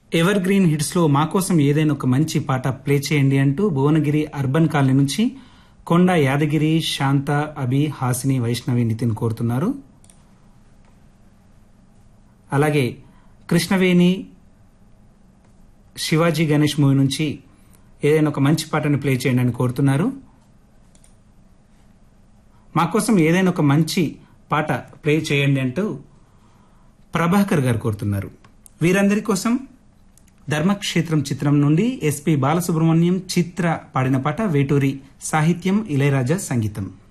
ever green hits లో మా కోసం ఏదైనా ఒక మంచి పాట ప్లే చేయండి అంటూ భువనగిరి అర్బన్ కాలనీ నుంచి కొండ యాదగిరి శాంత అభి హాసిని వైష్ణవి నితిన్ కోరుతున్నారు అలాగే కృష్ణవేణి శివాజీ గణేష్ మూవీ నుంచి ఏదైనా ఒక మంచి పాటను ప్లే చేయండి అని కోరుతున్నారు మా కోసం ఏదైనా ఒక మంచి పాట ప్లే చేయండి అంటూ ప్రభాకర్ గారు కోరుతున్నారు వీరందరి కోసం ధర్మక్షేత్రం చిత్రం నుండి ఎస్పి బాలసుబ్రహ్మణ్యం చిత్ర పాడిన పాట వేటూరి సాహిత్యం ఇళయరాజా సంగీతం